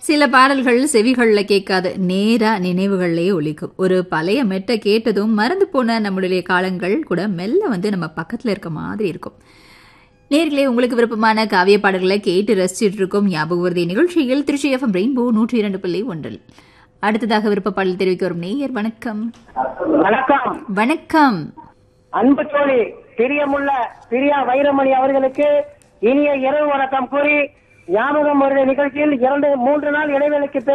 சில பாடல்கள் செவிகள்ல கேட்காது நேரா நினைவுகள்லயே ஒலிக்கும் ஒரு பழைய மெட்டை கேட்டதும் மறந்து போன நம்மளுடைய காலங்கள் கூட மெல்ல வந்து நம்ம பக்கத்துல இருக்க மாதிரி இருக்கும் நேர்களே உங்களுக்கு விருப்பமான காவிய பாடல்களை கேட்டு ரசிச்சிட்டு இருக்கோம் ஞாபகவர்தி நிகழ்ச்சியில் திருச்சி எஃப்எம் ரெயின்போ நூற்றி இரண்டு புள்ளி ஒன்றில் அடுத்ததாக விருப்ப பாடல் தெரிவிக்க வரும் நேயர் வணக்கம் வணக்கம் வணக்கம் அன்பு தோழி பிரியமுள்ள பிரியா வைரமணி அவர்களுக்கு இனிய இரவு வணக்கம் கூறி ஞாபகம் வருட நிகழ்ச்சியில் இரண்டு மூன்று நாள் இடைவேளைக்கு பிறகு